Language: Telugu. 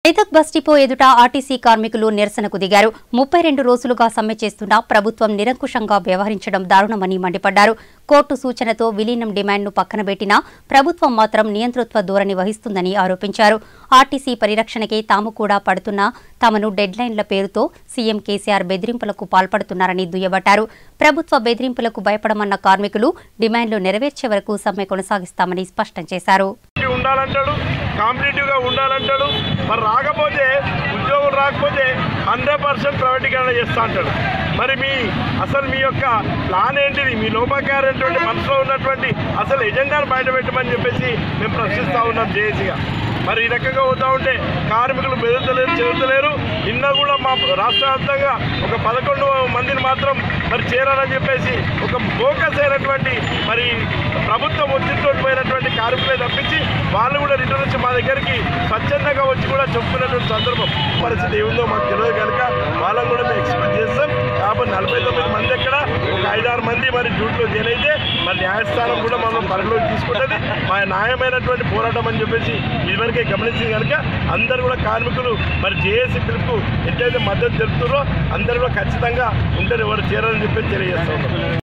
మెదక్ బస్ డిపో ఎదుట ఆర్టీసీ కార్మికులు నిరసనకు దిగారు ముప్పై రెండు రోజులుగా సమ్మె చేస్తున్నా ప్రభుత్వం నిరంకుశంగా వ్యవహరించడం దారుణమని మండిపడ్డారు కోర్టు సూచనతో విలీనం డిమాండ్ను పక్కన పెట్టినా ప్రభుత్వం మాత్రం నియంతృత్వ ధోరణి వహిస్తుందని ఆరోపించారు ఆర్టీసీ పరిరక్షణకే తాము కూడా పడుతున్నా తమను డెడ్లైన్ల పేరుతో సీఎం కేసీఆర్ బెదిరింపులకు పాల్పడుతున్నారని దుయ్యబట్టారు ప్రభుత్వ బెదిరింపులకు భయపడమన్న కార్మికులు డిమాండ్లు నెరవేర్చే వరకు సమ్మె కొనసాగిస్తామని స్పష్టం చేశారు కాంపిటేటివ్ ఉండాలంటాడు కాంపిటేటివ్గా ఉండాలంటాడు మరి రాకపోతే ఉద్యోగం రాకపోతే హండ్రెడ్ పర్సెంట్ ప్రైవేటీకరణ చేస్తా అంటాడు మరి మీ అసలు మీ యొక్క ప్లాన్ ఏంటిది మీ లోపకారైనటువంటి మనసులో ఉన్నటువంటి అసలు ఎజెండాను బయట పెట్టమని చెప్పేసి మేము ప్రశ్నిస్తూ ఉన్నాం జేఏసీగా మరి ఈ రకంగా పోతా ఉంటే కార్మికులు బెదురుతలేరు చెబుతలేరు నిన్న కూడా మా రాష్ట్ర వ్యాప్తంగా ఒక పదకొండు మందిని మాత్రం మరి చేరాలని చెప్పేసి ఒక ఫోకస్ అయినటువంటి మరి ప్రభుత్వం ఒత్తిడితో పోయినటువంటి కార్మికులే తప్పించి వాళ్ళు కూడా రిటర్న్ వచ్చి మా దగ్గరికి స్వచ్ఛందంగా వచ్చి కూడా చెప్పుకున్నటువంటి సందర్భం పరిస్థితి ఏముందో మాకు తెలియదు కనుక వాళ్ళని కూడా మేము ఎక్స్పెక్ట్ చేస్తాం కాబట్టి నలభై తొమ్మిది మంది ఎక్కడ ఒక ఐదారు మంది మరి డ్యూటీలో జాయిన్ అయితే మరి న్యాయస్థానం కూడా మనం పరిగణలోకి తీసుకుంటుంది మా న్యాయమైనటువంటి పోరాటం అని చెప్పేసి ఇదివరకే గమనించింది కనుక అందరూ కూడా కార్మికులు మరి జేఏసీ పిలుపుకు ఎట్లయితే మద్దతు తెలుపుతారో అందరూ కూడా ఖచ్చితంగా ఉంటారు ఎవరు చేరాలని చెప్పేసి తెలియజేస్తా ఉన్నాం